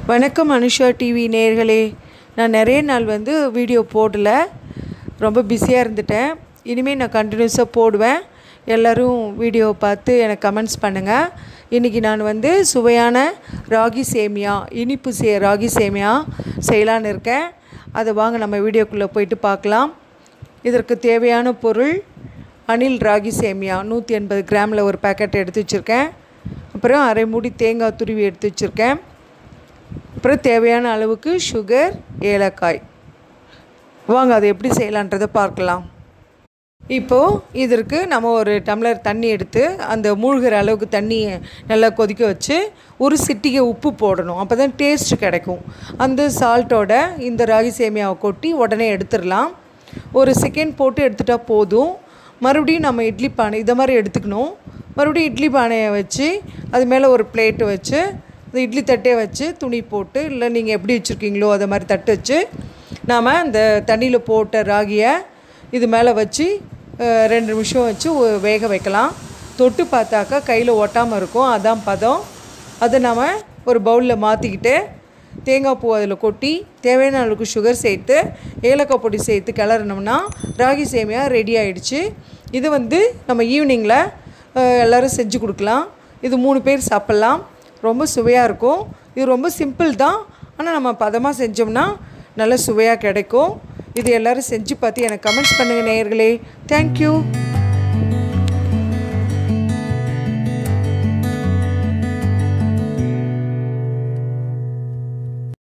வணக்கம் அனுஷா டிவி நேயர்களே நான் நிறைய நாள் வந்து வீடியோ போடல ரொம்ப பிஸியாக இருந்துட்டேன் இனிமேல் நான் கண்டினியூஸாக போடுவேன் எல்லோரும் வீடியோ பார்த்து எனக்கு கமெண்ட்ஸ் பண்ணுங்கள் இன்றைக்கி நான் வந்து சுவையான ராகி சேமியா இனிப்பு சே ராகி சேமியா செய்யலான்னு இருக்கேன் அதை வாங்க நம்ம வீடியோக்குள்ளே போயிட்டு பார்க்கலாம் இதற்கு தேவையான பொருள் அனில் ராகி சேமியா நூற்றி எண்பது கிராமில் ஒரு பேக்கெட் எடுத்து வச்சுருக்கேன் அப்புறம் அரை மூடி தேங்காய் துருவி எடுத்து வச்சுருக்கேன் அப்புறம் தேவையான அளவுக்கு சுகர் ஏலக்காய் வாங்க அதை எப்படி செய்யலான்றதை பார்க்கலாம் இப்போது இதற்கு நம்ம ஒரு டம்ளர் தண்ணி எடுத்து அந்த மூழ்கிற அளவுக்கு தண்ணியை நல்லா கொதிக்க வச்சு ஒரு சிட்டிகை உப்பு போடணும் அப்போ தான் டேஸ்ட் கிடைக்கும் அந்த சால்ட்டோட இந்த ராகி சேமியாவை கொட்டி உடனே எடுத்துடலாம் ஒரு செகண்ட் போட்டு எடுத்துட்டா போதும் மறுபடியும் நம்ம இட்லி பானை இதை மாதிரி எடுத்துக்கணும் மறுபடியும் இட்லி பானையை வச்சு அது மேலே ஒரு பிளேட்டு வச்சு இந்த இட்லி தட்டே வச்சு துணி போட்டு இல்லை நீங்கள் எப்படி வச்சுருக்கீங்களோ அதை மாதிரி தட்டு வச்சு நாம் அந்த தண்ணியில் போட்ட ராகியை இது மேலே வச்சு அஹ், ரெண்டு நிமிஷம் வச்சு ஒ- வேக வைக்கலாம் தொட்டு பார்த்தாக்கா கையில் ஒட்டாமல் இருக்கும் அதான் பதம் அதை நாம் ஒரு பவுலில் மாற்றிக்கிட்டு தேங்காய் பூ அதில் கொட்டி தேவையான அளவுக்கு சுகர் சேர்த்து ஏலக்காய் பொடி சேர்த்து கிளறினோம்னா ராகி சேமியா ரெடி ஆயிடுச்சு இது வந்து நம்ம ஈவினிங்கில் எல்லோரும் செஞ்சு கொடுக்கலாம் இது மூணு பேர் சாப்பிட்லாம் ரொம்ப சுவையாக இருக்கும் இது ரொம்ப சிம்பிள் தான் ஆனால் நம்ம பதமாக செஞ்சோம்னா நல்ல சுவையாக கிடைக்கும் இது எல்லோரும் செஞ்சு பார்த்து எனக்கு கமெண்ட்ஸ் பண்ணுங்கள் நேயர்களே தேங்க்யூ